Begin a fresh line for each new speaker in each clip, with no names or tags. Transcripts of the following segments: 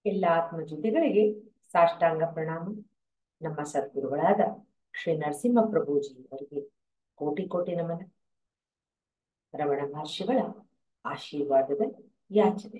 ಎಲ್ಲ ಆತ್ಮಜ್ಯೋತಿಗಳಿಗೆ ಸಾಷ್ಟಾಂಗ ಪ್ರಣಾಮ ನಮ್ಮ ಸದ್ಗುರುಗಳಾದ ಶ್ರೀ ನರಸಿಂಹ ಪ್ರಭುಜಿ ಅವರಿಗೆ ಕೋಟಿ ಕೋಟಿ ನಮನ ರಮಣ ಮಹರ್ಷಿಗಳ ಆಶೀರ್ವಾದದ ಯಾಚನೆ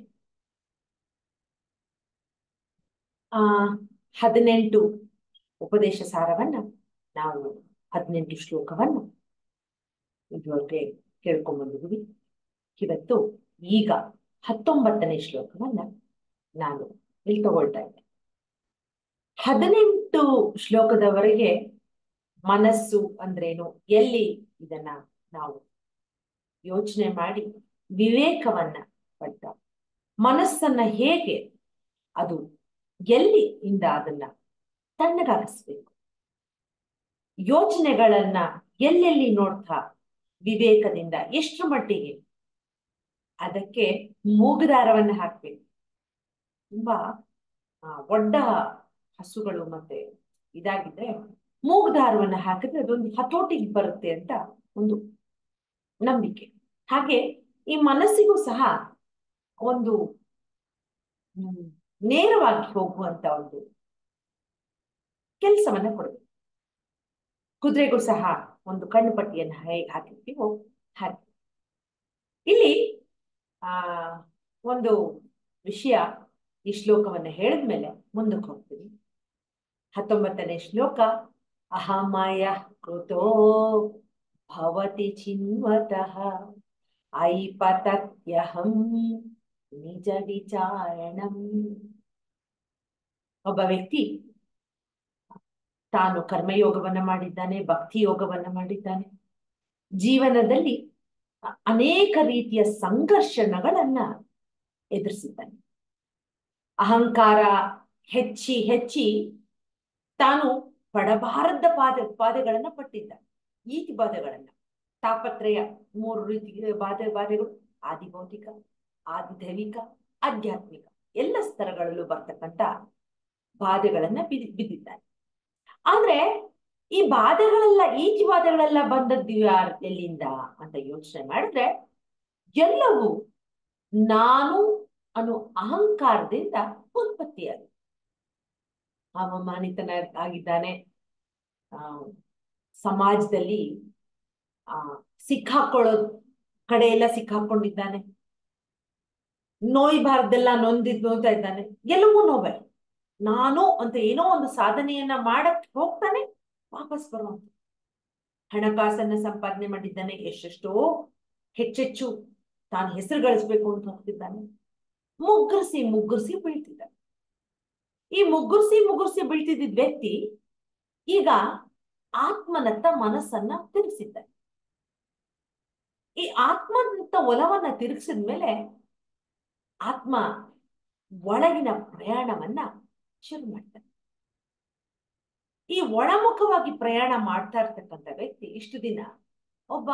ಆ ಹದಿನೆಂಟು ಉಪದೇಶ ಸಾರವನ್ನ ನಾವು ಹದಿನೆಂಟು ಶ್ಲೋಕವನ್ನ ಇದುವರೆಗೆ ಕೇಳ್ಕೊಂಡ್ ಬಂದಿದ್ದೀವಿ ಇವತ್ತು ಈಗ ಹತ್ತೊಂಬತ್ತನೇ ಶ್ಲೋಕವನ್ನ ನಾನು ಇಲ್ಲಿ ತಗೊಳ್ತಾ ಇದ್ದೆ ಹದಿನೆಂಟು ಶ್ಲೋಕದವರೆಗೆ ಮನಸ್ಸು ಅಂದ್ರೇನು ಎಲ್ಲಿ ಇದನ್ನ ನಾವು ಯೋಚನೆ ಮಾಡಿ ವಿವೇಕವನ್ನ ಪಡ್ತ ಮನಸ್ಸನ್ನ ಹೇಗೆ ಅದು ಎಲ್ಲಿ ಇಂದ ಅದನ್ನ ತಣ್ಣಗಾಗಿಸ್ಬೇಕು ಯೋಚನೆಗಳನ್ನ ಎಲ್ಲೆಲ್ಲಿ ನೋಡ್ತಾ ವಿವೇಕದಿಂದ ಎಷ್ಟರ ಮಟ್ಟಿಗೆ ಅದಕ್ಕೆ ಮೂಗುದಾರವನ್ನ ಹಾಕ್ಬೇಕು ತುಂಬಾ ಒಡ್ಡ ಹಸುಗಳು ಮತ್ತೆ ಇದಾಗಿದ್ರೆ ಮೂಗುದಾರವನ್ನ ಹಾಕಿದ್ರೆ ಅದೊಂದು ಹತೋಟಿಗೆ ಬರುತ್ತೆ ಅಂತ ಒಂದು ನಂಬಿಕೆ ಹಾಗೆ ಈ ಮನಸ್ಸಿಗೂ ಸಹ ಒಂದು ಹ್ಮ್ ನೇರವಾಗಿ ಹೋಗುವಂತ ಒಂದು ಕೆಲಸವನ್ನ ಕೊಡಬೇಕು ಕುದುರೆಗೂ ಸಹ ಒಂದು ಕಣ್ಣು ಪಟ್ಟಿಯನ್ನು ಹೇಗೆ ಹಾಕಿರ್ತೀವೋ ಹಾಗೆ ಇಲ್ಲಿ ಆ ಒಂದು ವಿಷಯ ಈ ಶ್ಲೋಕವನ್ನ ಹೇಳಿದ್ಮೇಲೆ ಮುಂದಕ್ಕೆ ಹೋಗ್ತೀನಿ ಹತ್ತೊಂಬತ್ತನೇ ಶ್ಲೋಕ ಅಹಮಯ ಕೃತೋ ಭವತಿ ಚಿನ್ವತಃ ಐಪತತ್ಯಹಂ ನಿಜ ವಿಚಾರಣಂ ಒಬ್ಬ ವ್ಯಕ್ತಿ ತಾನು ಕರ್ಮಯೋಗವನ್ನ ಮಾಡಿದ್ದಾನೆ ಭಕ್ತಿ ಯೋಗವನ್ನ ಮಾಡಿದ್ದಾನೆ ಜೀವನದಲ್ಲಿ ಅನೇಕ ರೀತಿಯ ಸಂಘರ್ಷಣಗಳನ್ನ ಎದುರಿಸಿದ್ದಾನೆ ಅಹಂಕಾರ ಹೆಚ್ಚಿ ಹೆಚ್ಚಿ ತಾನು ಪಡಬಾರದ ಪಾದ ಬಾಧೆಗಳನ್ನ ಪಟ್ಟಿದ್ದ ಈತಿ ಬಾಧೆಗಳನ್ನ ತಾಪತ್ರಯ ಮೂರು ರೀತಿ ಬಾಧೆ ಬಾಧೆಗಳು ಆದಿಭೌತಿಕ ಆದಿದೈವಿಕ ಆಧ್ಯಾತ್ಮಿಕ ಎಲ್ಲ ಸ್ತರಗಳಲ್ಲೂ ಬರ್ತಕ್ಕಂಥ ಬಾಧೆಗಳನ್ನ ಬಿದ್ದಿ ಬಿದ್ದಿದ್ದಾನೆ ಆದ್ರೆ ಈ ಬಾಧೆಗಳೆಲ್ಲ ಈಚಿ ಬಾಧೆಗಳೆಲ್ಲ ಬಂದದ್ದು ಯಾರು ಎಲ್ಲಿಂದ ಅಂತ ಯೋಚನೆ ಮಾಡಿದ್ರೆ ಎಲ್ಲವೂ ನಾನು ಅನ್ನೋ ಅಹಂಕಾರದಿಂದ ಉತ್ಪತ್ತಿಯಾಗಿದೆ ಅವಮಾನಿತನ ಆಗಿದ್ದಾನೆ ಆ ಸಮಾಜದಲ್ಲಿ ಆ ಸಿಕ್ಕಾಕೊಳ್ಳೋದು ಕಡೆ ಎಲ್ಲ ಸಿಕ್ಕಾಕೊಂಡಿದ್ದಾನೆ ನೋಯ್ಬಾರ್ದೆಲ್ಲ ನೊಂದಿದ್ ನೋಯ್ತಾ ಇದ್ದಾನೆ ಎಲ್ಲವೂ ನೋವೆ ನಾನು ಅಂತ ಏನೋ ಒಂದು ಸಾಧನೆಯನ್ನ ಮಾಡಕ್ ಹೋಗ್ತಾನೆ ವಾಪಸ್ ಬರುವಂತ ಹಣಕಾಸನ್ನ ಸಂಪಾದನೆ ಮಾಡಿದ್ದಾನೆ ಎಷ್ಟೆಷ್ಟೋ ಹೆಚ್ಚೆಚ್ಚು ತಾನು ಹೆಸರು ಗಳಿಸ್ಬೇಕು ಅಂತ ಹೋಗ್ತಿದ್ದಾನೆ ಮುಗ್ಗರ್ಸಿ ಮುಗ್ಗರ್ಸಿ ಬೀಳ್ತಿದ್ದಾನೆ ಈ ಮುಗ್ಗುರ್ಸಿ ಮುಗ್ಗುರ್ಸಿ ಬೀಳ್ತಿದ್ದ ವ್ಯಕ್ತಿ ಈಗ ಆತ್ಮನತ್ತ ಮನಸ್ಸನ್ನ ತಿರುಗಿಸಿದ್ದಾನೆ ಈ ಆತ್ಮನತ್ತ ಒಲವನ್ನ ತಿರುಗಿಸಿದ್ಮೇಲೆ ಆತ್ಮ ಒಳಗಿನ ಪ್ರಯಾಣವನ್ನ ಶುರು ಮಾಡ್ತಾನೆ ಈ ಒಳಮುಖವಾಗಿ ಪ್ರಯಾಣ ಮಾಡ್ತಾ ಇರ್ತಕ್ಕಂಥ ವ್ಯಕ್ತಿ ಇಷ್ಟು ದಿನ ಒಬ್ಬ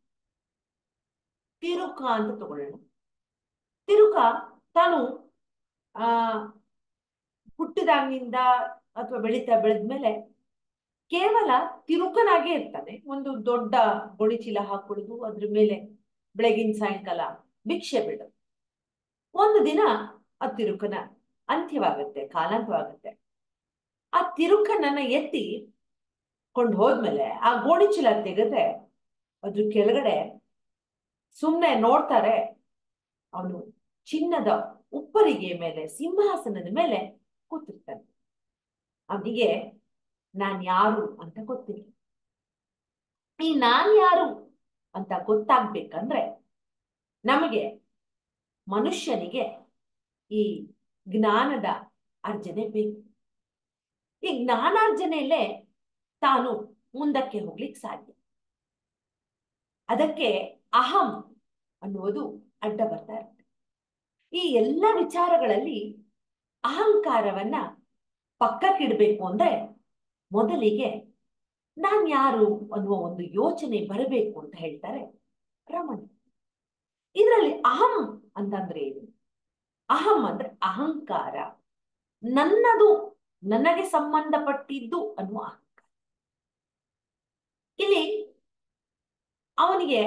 ತಿರುಕ ಅಂತ ತಗೊಳ್ಳೋಣ ತಿರುಕ ತಾನು ಆ ಹುಟ್ಟಿದಾಗಿನಿಂದ ಅಥವಾ ಬೆಳೀತಾ ಬೆಳೆದ್ಮೇಲೆ ಕೇವಲ ತಿರುಕನಾಗೇ ಇರ್ತಾನೆ ಒಂದು ದೊಡ್ಡ ಗೊಳಿಚೀಲ ಹಾಕೊಳ್ಳುದು ಅದ್ರ ಮೇಲೆ ಬೆಳಗಿನ ಸಾಯಂಕಾಲ ಭಿಕ್ಷೆ ಬಿಡೋದು ಒಂದು ದಿನ ಆ ತಿರುಕನ ಅಂತ್ಯವಾಗುತ್ತೆ ಕಾಲಾಂತವಾಗುತ್ತೆ ಆ ತಿರುಕನನ್ನ ಎತ್ತಿ ಕೊಂಡು ಹೋದ್ಮೇಲೆ ಆ ಗೋಣಿಚೀಲ ತೆಗೆದ್ರೆ ಅದ್ರ ಕೆಳಗಡೆ ಸುಮ್ಮನೆ ನೋಡ್ತಾರೆ ಅವನು ಚಿನ್ನದ ಉಪ್ಪರಿಗೆ ಮೇಲೆ ಸಿಂಹಾಸನದ ಮೇಲೆ ಕೂತಿರ್ತಾನೆ ಅವನಿಗೆ ನಾನ್ ಯಾರು ಅಂತ ಗೊತ್ತಿಲ್ಲ ಈ ನಾನ್ ಯಾರು ಅಂತ ಗೊತ್ತಾಗ್ಬೇಕಂದ್ರೆ ನಮಗೆ ಮನುಷ್ಯನಿಗೆ ಈ ಜ್ಞಾನದ ಅರ್ಜನೆ ಬೇಕು ಈ ಜ್ಞಾನಾರ್ಜನೆಯಲ್ಲೇ ತಾನು ಮುಂದಕ್ಕೆ ಹೋಗ್ಲಿಕ್ಕೆ ಸಾಧ್ಯ ಅದಕ್ಕೆ ಅಹಂ ಅನ್ನುವುದು ಅಡ್ಡ ಬರ್ತಾ ಇರುತ್ತೆ ಈ ಎಲ್ಲ ವಿಚಾರಗಳಲ್ಲಿ ಅಹಂಕಾರವನ್ನ ಪಕ್ಕಕ್ಕಿಡ್ಬೇಕು ಅಂದ್ರೆ ಮೊದಲಿಗೆ ನಾನ್ ಯಾರು ಅನ್ನುವ ಒಂದು ಯೋಚನೆ ಬರಬೇಕು ಅಂತ ಹೇಳ್ತಾರೆ ರಮಣ ಇದರಲ್ಲಿ ಅಹಂ ಅಂತಂದ್ರೆ ಏನು ಅಹಂ ಅಂದ್ರೆ ಅಹಂಕಾರ ನನ್ನದು ನನಗೆ ಸಂಬಂಧಪಟ್ಟಿದ್ದು ಅನ್ನುವ ಅಹಂಕಾರ ಇಲ್ಲಿ ಅವನಿಗೆ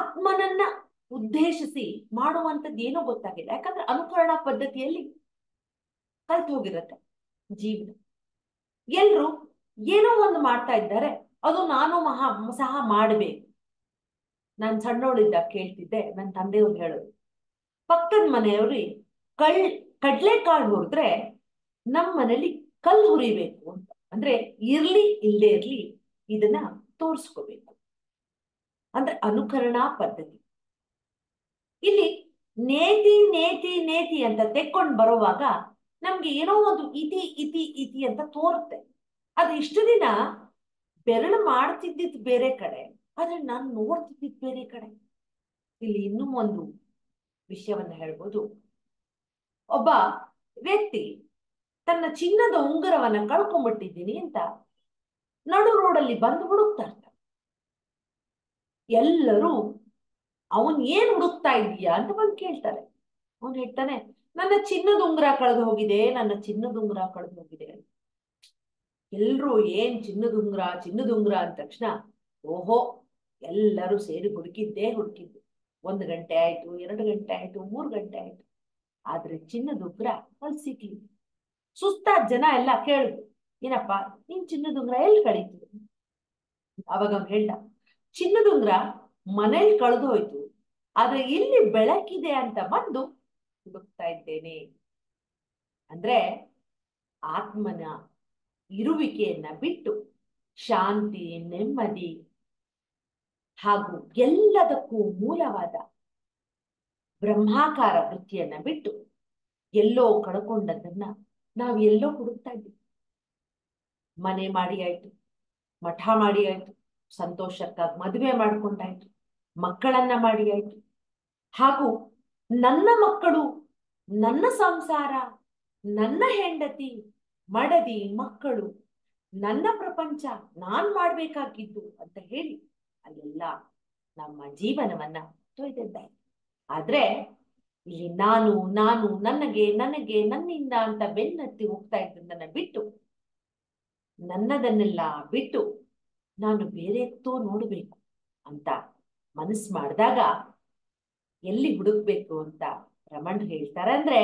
ಆತ್ಮನನ್ನ ಉದ್ದೇಶಿಸಿ ಮಾಡುವಂಥದ್ದು ಏನೋ ಗೊತ್ತಾಗಿಲ್ಲ ಯಾಕಂದ್ರೆ ಅನುಕರಣಾ ಪದ್ಧತಿಯಲ್ಲಿ ಕಲ್ತು ಹೋಗಿರತ್ತೆ ಜೀವನ ಎಲ್ರು ಏನೋ ಒಂದು ಮಾಡ್ತಾ ಇದ್ದಾರೆ ಅದು ನಾನು ಮಹಾ ಸಹ ಮಾಡಬೇಕು ನಾನು ಸಣ್ಣವಳಿದ್ದ ಕೇಳ್ತಿದ್ದೆ ನನ್ನ ತಂದೆಯವ್ರು ಹೇಳೋದು ಪಕ್ಕದ ಮನೆಯವ್ರಿ ಕಳ್ ಕಡ್ಲೆಕಾಳು ಹುರಿದ್ರೆ ನಮ್ಮ ಮನೇಲಿ ಕಲ್ಲು ಹುರಿಬೇಕು ಅಂತ ಅಂದ್ರೆ ಇರ್ಲಿ ಇಲ್ಲದೆ ಇರ್ಲಿ ಇದನ್ನ ತೋರಿಸ್ಕೋಬೇಕು ಅಂದ್ರೆ ಅನುಕರಣಾ ಪದ್ಧತಿ ಇಲ್ಲಿ ನೇತಿ ನೇತಿ ನೇತಿ ಅಂತ ತೆಕ್ಕೊಂಡು ಬರುವಾಗ ನಮ್ಗೆ ಏನೋ ಒಂದು ಇತಿ ಇತಿ ಇತಿ ಅಂತ ತೋರುತ್ತೆ ಅದು ಇಷ್ಟು ದಿನ ಬೆರಳು ಮಾಡ್ತಿದ್ದಿದ್ ಬೇರೆ ಕಡೆ ಆದ್ರೆ ನಾನು ನೋಡ್ತಿದ್ದಿದ್ ಬೇರೆ ಕಡೆ ಇಲ್ಲಿ ಇನ್ನೂ ಒಂದು ವಿಷಯವನ್ನ ಹೇಳ್ಬೋದು ಒಬ್ಬ ವ್ಯಕ್ತಿ ತನ್ನ ಚಿನ್ನದ ಉಂಗುರವನ್ನ ಕಳ್ಕೊಂಡ್ಬಿಟ್ಟಿದ್ದೀನಿ ಅಂತ ನಡು ರೋಡಲ್ಲಿ ಬಂದು ಹುಡುಕ್ತಾ ಇರ್ತಾರೆ ಎಲ್ಲರೂ ಅವನ್ ಏನ್ ಹುಡುಕ್ತಾ ಇದೀಯಾ ಅಂತ ಬಂದು ಕೇಳ್ತಾರೆ ಅವನ್ ಹೇಳ್ತಾನೆ ನನ್ನ ಚಿನ್ನದ ಉಂಗುರ ಕಳೆದು ಹೋಗಿದೆ ನನ್ನ ಚಿನ್ನದ ಉಂಗುರ ಕಳೆದು ಹೋಗಿದೆ ಎಲ್ರು ಏನ್ ಚಿನ್ನದ ಉಂಗುರ ಚಿನ್ನದ ಉಂಗುರ ಅಂದ ತಕ್ಷಣ ಓಹೋ ಎಲ್ಲರೂ ಸೇರಿ ಹುಡುಕಿದ್ದೇ ಹುಡುಕಿದ್ದು ಒಂದು ಗಂಟೆ ಆಯ್ತು ಎರಡು ಗಂಟೆ ಆಯ್ತು ಮೂರು ಗಂಟೆ ಆಯ್ತು ಆದ್ರೆ ಚಿನ್ನದ ಉಂಗುರ ಅಲ್ಲಿ ಸಿಗ್ಲಿ ಸುಸ್ತಾದ ಜನ ಎಲ್ಲ ಕೇಳಿದ್ರು ಏನಪ್ಪ ನಿನ್ ಚಿನ್ನದ ಉಂಗುರ ಎಲ್ಲಿ ಕಳೀತು ಅವಾಗ ಅವ್ನು ಹೇಳ್ದ ಚಿನ್ನದ ಉಂಗುರ ಮನೇಲಿ ಕಳೆದು ಹೋಯ್ತು ಆದ್ರೆ ಇಲ್ಲಿ ಬೆಳಕಿದೆ ಅಂತ ಬಂದು ಹುಡುಕ್ತಾ ಇದ್ದೇನೆ ಅಂದ್ರೆ ಆತ್ಮನ ಇರುವಿಕೆಯನ್ನ ಬಿಟ್ಟು ಶಾಂತಿ ನೆಮ್ಮದಿ ಹಾಗೂ ಎಲ್ಲದಕ್ಕೂ ಮೂಲವಾದ ಬ್ರಹ್ಮಾಕಾರ ವೃತ್ತಿಯನ್ನ ಬಿಟ್ಟು ಎಲ್ಲೋ ಕಳ್ಕೊಂಡದನ್ನ ನಾವು ಎಲ್ಲೋ ಹುಡುಕ್ತಾ ಇದ್ದೀವಿ ಮನೆ ಮಾಡಿ ಆಯ್ತು ಮಠ ಮಾಡಿ ಆಯ್ತು ಸಂತೋಷಕ್ಕಾಗಿ ಮದುವೆ ಮಾಡ್ಕೊಂಡಾಯ್ತು ಮಕ್ಕಳನ್ನ ಮಾಡಿ ಆಯ್ತು ಹಾಗೂ ನನ್ನ ಮಕ್ಕಳು ನನ್ನ ಸಂಸಾರ ನನ್ನ ಹೆಂಡತಿ ಮಡದಿ ಮಕ್ಕಳು ನನ್ನ ಪ್ರಪಂಚ ನಾನ್ ಮಾಡ್ಬೇಕಾಗಿದ್ದು ಅಂತ ಹೇಳಿ ಅಲ್ಲೆಲ್ಲ ನಮ್ಮ ಜೀವನವನ್ನ ತೊಯ್ದಿದ್ದಾರೆ ಆದ್ರೆ ಇಲ್ಲಿ ನಾನು ನಾನು ನನಗೆ ನನಗೆ ನನ್ನಿಂದ ಅಂತ ಬೆನ್ನತ್ತಿ ಹೋಗ್ತಾ ಇದ್ದದನ್ನ ಬಿಟ್ಟು ನನ್ನದನ್ನೆಲ್ಲ ಬಿಟ್ಟು ನಾನು ಬೇರೆತ್ತೋ ನೋಡಬೇಕು ಅಂತ ಮನಸ್ಸು ಮಾಡಿದಾಗ ಎಲ್ಲಿ ಹುಡುಕ್ಬೇಕು ಅಂತ ರಮಣ್ ಹೇಳ್ತಾರೆ ಅಂದ್ರೆ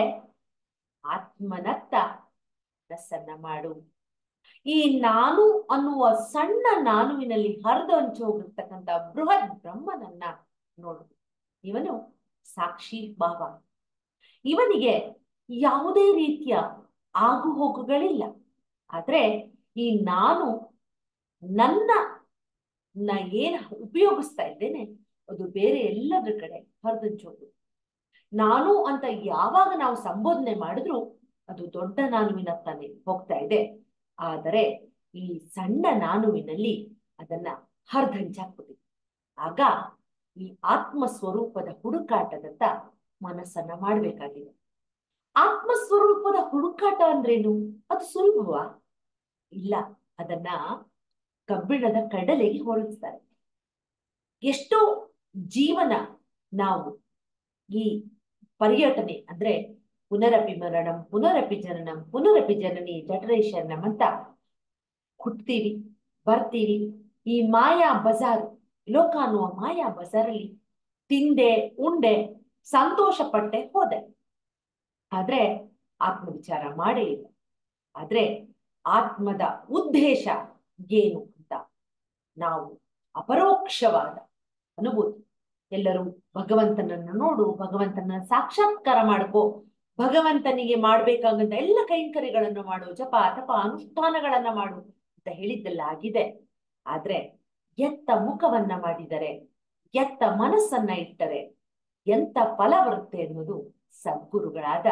ಆತ್ಮನತ್ತ ಮನಸ್ಸನ್ನ ಮಾಡು ಈ ನಾನು ಅನ್ನುವ ಸಣ್ಣ ನಾನುವಿನಲ್ಲಿ ಹರಿದು ಹಂಚಿ ಹೋಗಿರ್ತಕ್ಕಂಥ ಬೃಹತ್ ಬ್ರಹ್ಮನನ್ನ ನೋಡು ಇವನು ಸಾಕ್ಷಿ ಭಾವ ಇವನಿಗೆ ಯಾವುದೇ ರೀತಿಯ ಆಗು ಹೋಗುಗಳಿಲ್ಲ ಆದ್ರೆ ಈ ನಾನು ನನ್ನ ನ ಏನ್ ಉಪಯೋಗಿಸ್ತಾ ಇದ್ದೇನೆ ಅದು ಬೇರೆ ಎಲ್ಲದ್ರ ಕಡೆ ಹರಿದಂಚೋದು ನಾನು ಅಂತ ಯಾವಾಗ ನಾವು ಸಂಬೋಧನೆ ಮಾಡಿದ್ರು ಅದು ದೊಡ್ಡ ನಾನುವಿನ ತಾನೆ ಹೋಗ್ತಾ ಇದೆ ಆದರೆ ಈ ಸಣ್ಣ ನಾನುವಿನಲ್ಲಿ ಅದನ್ನ ಹರಿದಂಚಾಕ್ಬಿಟ್ಟಿದೆ ಆಗ ಈ ಆತ್ಮ ಸ್ವರೂಪದ ಹುಡುಕಾಟದತ್ತ ಮನಸ್ಸನ್ನ ಮಾಡ್ಬೇಕಾಗಿದೆ ಆತ್ಮ ಸ್ವರೂಪದ ಹುಡುಕಾಟ ಅಂದ್ರೇನು ಅದು ಸುಲಭವಾ ಇಲ್ಲ ಅದನ್ನ ಕಬ್ಬಿಣದ ಕಡಲೆಗೆ ಹೋಲಿಸ್ತಾರೆ ಎಷ್ಟೋ ಜೀವನ ನಾವು ಈ ಪರ್ಯಟನೆ ಅಂದ್ರೆ ಪುನರಪಿ ಮರಣಂ ಪುನರಪಿ ಜನನಂ ಪುನರಪಿ ಜನನಿ ಜಠರೇಶನಂ ಅಂತ ಹುಟ್ತೀವಿ ಬರ್ತೀವಿ ಈ ಮಾಯಾ ಬಜಾರ್ ಲೋಕ ಅನ್ನುವ ಮಾಯಾ ಬಜಾರಲ್ಲಿ ತಿಂದೆ ಉಂಡೆ ಸಂತೋಷ ಪಟ್ಟೆ ಹೋದೆ ಆದ್ರೆ ಆತ್ಮ ವಿಚಾರ ಮಾಡೇ ಇಲ್ಲ ಆದ್ರೆ ಆತ್ಮದ ಉದ್ದೇಶ ಏನು ಅಂತ ನಾವು ಅಪರೋಕ್ಷವಾದ ಅನುಭೂತಿ ಎಲ್ಲರೂ ಭಗವಂತನನ್ನು ನೋಡು ಭಗವಂತನ ಸಾಕ್ಷಾತ್ಕಾರ ಮಾಡ್ಕೋ ಭಗವಂತನಿಗೆ ಮಾಡ್ಬೇಕಾಗಂತ ಎಲ್ಲ ಕೈಂಕರ್ಯಗಳನ್ನು ಮಾಡು ಜಪ ತಪ ಅನುಷ್ಠಾನಗಳನ್ನ ಮಾಡು ಅಂತ ಹೇಳಿದ್ದೆಲ್ಲ ಆಗಿದೆ ಆದ್ರೆ ಎತ್ತ ಮುಖವನ್ನ ಮಾಡಿದರೆ ಎತ್ತ ಮನಸ್ಸನ್ನ ಇಟ್ಟರೆ ಎಂತ ಫಲ ಬರುತ್ತೆ ಅನ್ನೋದು ಸದ್ಗುರುಗಳಾದ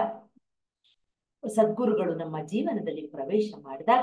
ಸದ್ಗುರುಗಳು ನಮ್ಮ ಜೀವನದಲ್ಲಿ ಪ್ರವೇಶ ಮಾಡಿದಾಗ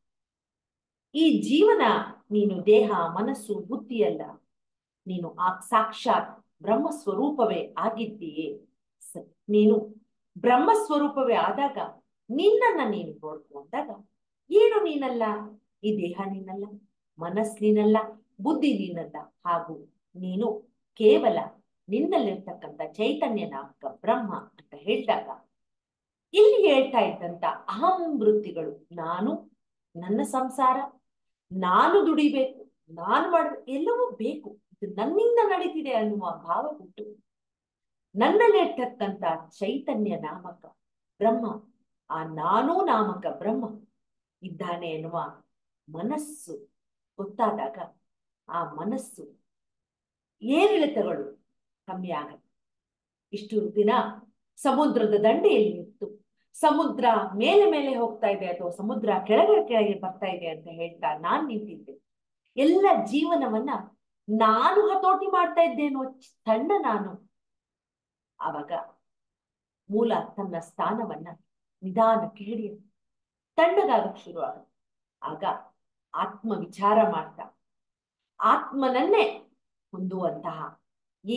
ಈ ಜೀವನ ನೀನು ದೇಹ ಮನಸ್ಸು ಬುದ್ಧಿಯಲ್ಲ ನೀನು ಆ ಸಾಕ್ಷಾತ್ ಬ್ರಹ್ಮ ಸ್ವರೂಪವೇ ಆಗಿದ್ದೀಯೇ ನೀನು ಬ್ರಹ್ಮ ಸ್ವರೂಪವೇ ಆದಾಗ ನಿನ್ನನ್ನ ನೀನು ನೋಡ್ಕೊ ಅಂದಾಗ ಏನು ನೀನಲ್ಲ ಈ ದೇಹ ನೀನಲ್ಲ ಮನಸ್ ನೀನಲ್ಲ ಬುದ್ಧಿ ನೀನಲ್ಲ ಹಾಗೂ ನೀನು ಕೇವಲ ನಿನ್ನಲ್ಲಿರ್ತಕ್ಕಂಥ ಚೈತನ್ಯ ನಾಮಕ ಬ್ರಹ್ಮ ಅಂತ ಹೇಳಿದಾಗ ಇಲ್ಲಿ ಹೇಳ್ತಾ ಇದ್ದಂತ ಅಹಂ ವೃತ್ತಿಗಳು ನಾನು ನನ್ನ ಸಂಸಾರ ನಾನು ದುಡಿಬೇಕು ನಾನು ಮಾಡ್ಬೇಕು ಎಲ್ಲವೂ ಬೇಕು ಇದು ನನ್ನಿಂದ ನಡೀತಿದೆ ಅನ್ನುವ ಭಾವ ಹುಟ್ಟು ನನ್ನಲ್ಲಿರ್ತಕ್ಕಂಥ ಚೈತನ್ಯ ನಾಮಕ ಬ್ರಹ್ಮ ಆ ನಾನೂ ನಾಮಕ ಬ್ರಹ್ಮ ಇದ್ದಾನೆ ಎನ್ನುವ ಮನಸ್ಸು ಗೊತ್ತಾದಾಗ ಆ ಮನಸ್ಸು ಏರಿಳಿತಗಳು ಕಮ್ಮಿ ಆಗತ್ತೆ ಇಷ್ಟು ದಿನ ಸಮುದ್ರದ ದಂಡೆಯಲ್ಲಿ ನಿಂತು ಸಮುದ್ರ ಮೇಲೆ ಮೇಲೆ ಹೋಗ್ತಾ ಇದೆ ಅಥವಾ ಸಮುದ್ರ ಕೆಳಗೆ ಕೆಳಗೆ ಬರ್ತಾ ಇದೆ ಅಂತ ಹೇಳ್ತಾ ನಾನ್ ನಿಂತಿದ್ದೆ ಎಲ್ಲ ಜೀವನವನ್ನ ನಾನು ಹತೋಟಿ ಮಾಡ್ತಾ ಇದ್ದೇನೋ ಸಣ್ಣ ನಾನು ಆವಾಗ ಮೂಲ ತನ್ನ ಸ್ಥಾನವನ್ನ ನಿಧಾನಕ್ಕೆ ಹಿಡಿಯುತ್ತೆ ತಣ್ಣಗಾಗಕ್ಕೆ ಶುರುವಾಗುತ್ತೆ ಆಗ ಆತ್ಮ ವಿಚಾರ ಮಾಡ್ತಾ ಆತ್ಮನನ್ನೇ ಹೊಂದುವಂತಹ ಈ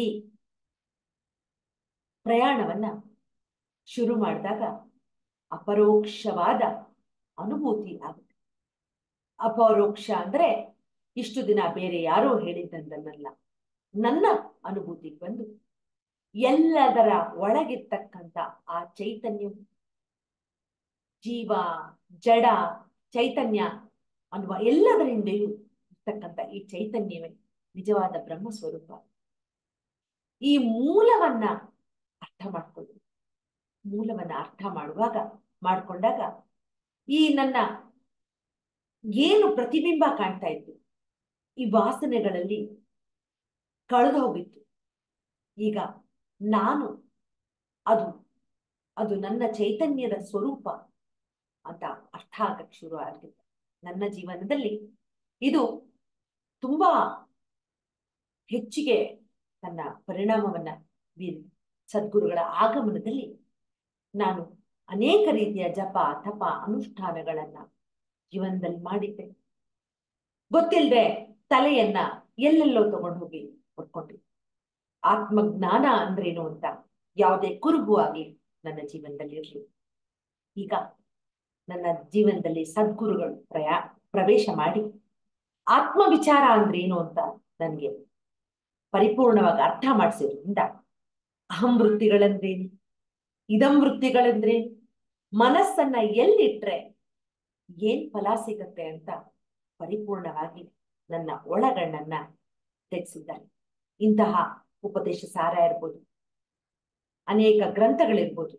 ಪ್ರಯಾಣವನ್ನ ಶುರು ಮಾಡಿದಾಗ ಅಪರೋಕ್ಷವಾದ ಅನುಭೂತಿ ಆಗುತ್ತೆ ಅಪರೋಕ್ಷ ಅಂದ್ರೆ ಇಷ್ಟು ದಿನ ಬೇರೆ ಯಾರೋ ಹೇಳಿದ್ದನ್ನಲ್ಲ ನನ್ನ ಅನುಭೂತಿಗೆ ಬಂದು ಎಲ್ಲದರ ಒಳಗಿರ್ತಕ್ಕಂಥ ಆ ಚೈತನ್ಯ ಜೀವ ಜಡ ಚೈತನ್ಯ ಅನ್ನುವ ಎಲ್ಲದರ ಹಿಂದೆಯೂ ಇರ್ತಕ್ಕಂಥ ಈ ಚೈತನ್ಯವೇ ನಿಜವಾದ ಬ್ರಹ್ಮ ಸ್ವರೂಪ ಈ ಮೂಲವನ್ನ ಅರ್ಥ ಮಾಡ್ಕೊಳ್ಳಿ ಮೂಲವನ್ನ ಅರ್ಥ ಮಾಡುವಾಗ ಮಾಡ್ಕೊಂಡಾಗ ಈ ನನ್ನ ಏನು ಪ್ರತಿಬಿಂಬ ಕಾಣ್ತಾ ಇತ್ತು ಈ ವಾಸನೆಗಳಲ್ಲಿ ಕಳೆದು ಹೋಗಿತ್ತು ಈಗ ನಾನು ಅದು ಅದು ನನ್ನ ಚೈತನ್ಯದ ಸ್ವರೂಪ ಅಂತ ಅರ್ಥ ಆಗಕ್ಕೆ ಶುರು ಆಗಿದೆ ನನ್ನ ಜೀವನದಲ್ಲಿ ಇದು ತುಂಬಾ ಹೆಚ್ಚಿಗೆ ತನ್ನ ಪರಿಣಾಮವನ್ನ ಬೀರಿದೆ ಸದ್ಗುರುಗಳ ಆಗಮನದಲ್ಲಿ ನಾನು ಅನೇಕ ರೀತಿಯ ಜಪ ತಪ ಅನುಷ್ಠಾನಗಳನ್ನ ಜೀವನದಲ್ಲಿ ಮಾಡಿದ್ದೆ ಗೊತ್ತಿಲ್ಲದೆ ತಲೆಯನ್ನ ಎಲ್ಲೆಲ್ಲೋ ತಗೊಂಡು ಹೋಗಿ ಹೊಡ್ಕೊಂಡ್ರಿ ಆತ್ಮಜ್ಞಾನ ಅಂದ್ರೇನು ಅಂತ ಯಾವುದೇ ಕುರುಬು ಆಗಿ ನನ್ನ ಜೀವನದಲ್ಲಿ ಇರಲಿ ಈಗ ನನ್ನ ಜೀವನದಲ್ಲಿ ಸದ್ಗುರುಗಳು ಪ್ರಯಾ ಪ್ರವೇಶ ಮಾಡಿ ಆತ್ಮ ವಿಚಾರ ಅಂದ್ರೇನು ಅಂತ ನನಗೆ ಪರಿಪೂರ್ಣವಾಗಿ ಅರ್ಥ ಮಾಡಿಸಿದ್ರಿಂದ ಅಹಂ ವೃತ್ತಿಗಳಂದ್ರೇನು ಇದಂ ವೃತ್ತಿಗಳಂದ್ರೇನು ಮನಸ್ಸನ್ನ ಎಲ್ಲಿಟ್ರೆ ಏನ್ ಫಲ ಸಿಗತ್ತೆ ಅಂತ ಪರಿಪೂರ್ಣವಾಗಿ ನನ್ನ ಒಳಗಣ್ಣನ್ನ ತೆಗೆಸಿದ್ದಾರೆ ಇಂತಹ ಉಪದೇಶ ಸಾರ ಇರ್ಬೋದು ಅನೇಕ ಗ್ರಂಥಗಳಿರ್ಬೋದು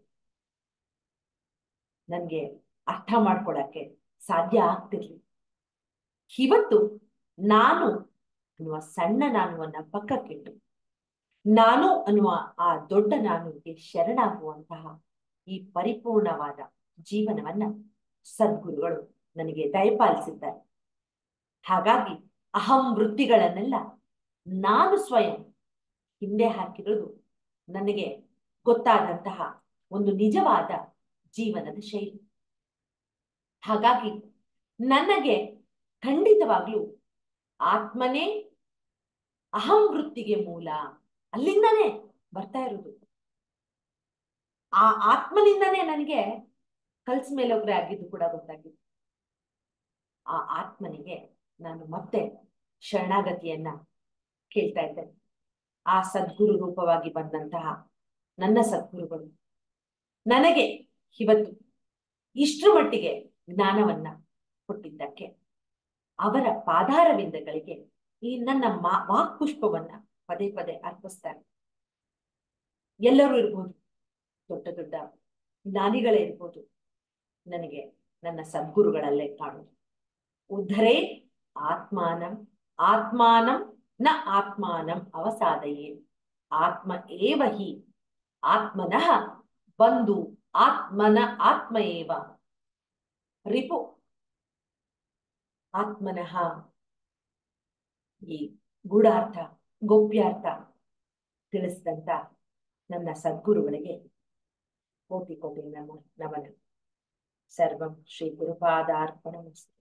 ನನ್ಗೆ ಅರ್ಥ ಮಾಡ್ಕೊಳಕ್ಕೆ ಸಾಧ್ಯ ಆಗ್ತಿರ್ಲಿ ಇವತ್ತು ನಾನು ಅನ್ನುವ ಸಣ್ಣ ನಾನುವನ್ನ ಪಕ್ಕಕ್ಕಿಟ್ಟು ನಾನು ಅನ್ನುವ ಆ ದೊಡ್ಡ ನಾನುಗೆ ಶರಣಾಗುವಂತಹ ಈ ಪರಿಪೂರ್ಣವಾದ ಜೀವನವನ್ನ ಸದ್ಗುರುಗಳು ನನಗೆ ದಯಪಾಲಿಸಿದ್ದಾರೆ ಹಾಗಾಗಿ ಅಹಂ ವೃತ್ತಿಗಳನ್ನೆಲ್ಲ ನಾನು ಸ್ವಯಂ ಹಿಂದೆ ಹಾಕಿರೋದು ನನಗೆ ಗೊತ್ತಾದಂತಹ ಒಂದು ನಿಜವಾದ ಜೀವನದ ಶೈಲಿ ಹಾಗಾಗಿ ನನಗೆ ಖಂಡಿತವಾಗ್ಲೂ ಆತ್ಮನೇ ಅಹಂ ವೃತ್ತಿಗೆ ಮೂಲ ಅಲ್ಲಿಂದಾನೇ ಬರ್ತಾ ಇರೋದು ಆ ಆತ್ಮನಿಂದನೇ ನನಗೆ ಕಲ್ಸ್ ಮೇಲೊಗ್ರೆ ಆಗಿದ್ದು ಕೂಡ ಗೊತ್ತಾಗಿತ್ತು ಆ ಆತ್ಮನಿಗೆ ನಾನು ಮತ್ತೆ ಶರಣಾಗತಿಯನ್ನ ಕೇಳ್ತಾ ಇದ್ದೇನೆ ಆ ಸದ್ಗುರು ರೂಪವಾಗಿ ಬಂದಂತಹ ನನ್ನ ಸದ್ಗುರುಗಳು ನನಗೆ ಇವತ್ತು ಇಷ್ಟರ ಮಟ್ಟಿಗೆ ಜ್ಞಾನವನ್ನ ಕೊಟ್ಟಿದ್ದಕ್ಕೆ ಅವರ ಪಾದಾರವಿಂದಗಳಿಗೆ ಈ ನನ್ನ ಮಾ ವಾಕ್ ಪುಷ್ಪವನ್ನ ಪದೇ ಪದೇ ಅರ್ಪಿಸ್ತಾರೆ ಎಲ್ಲರೂ ಇರ್ಬೋದು ದೊಡ್ಡ ದೊಡ್ಡ ಜ್ಞಾನಿಗಳೇ ಇರ್ಬೋದು ನನಗೆ ನನ್ನ ಸದ್ಗುರುಗಳಲ್ಲೇ ಕಾಣುದು ಉದ್ಧರೇ ಆತ್ಮಾನಂ ಆತ್ಮಾನಂ ನ ಆತ್ಮಾನಂ ಅವಸಾದಯೇ ಆತ್ಮ ಏವ ಹಿ ಆತ್ಮನಃ ಬಂದು ಆತ್ಮನ ಆತ್ಮ ಏವ ರಿಪು ಆತ್ಮನಃ ಈ ಗೂಢಾರ್ಥ ಗೋಪ್ಯಾರ್ಥ ತಿಳಿಸಿದಂತ ನನ್ನ ಸದ್ಗುರುಗಳಿಗೆ ಕೋಟಿ ಕೋಟಿ ನಮ ನಮನ ಸರ್ವಂ ಶ್ರೀ ಗುರುಪಾದಾರ್ಪಣ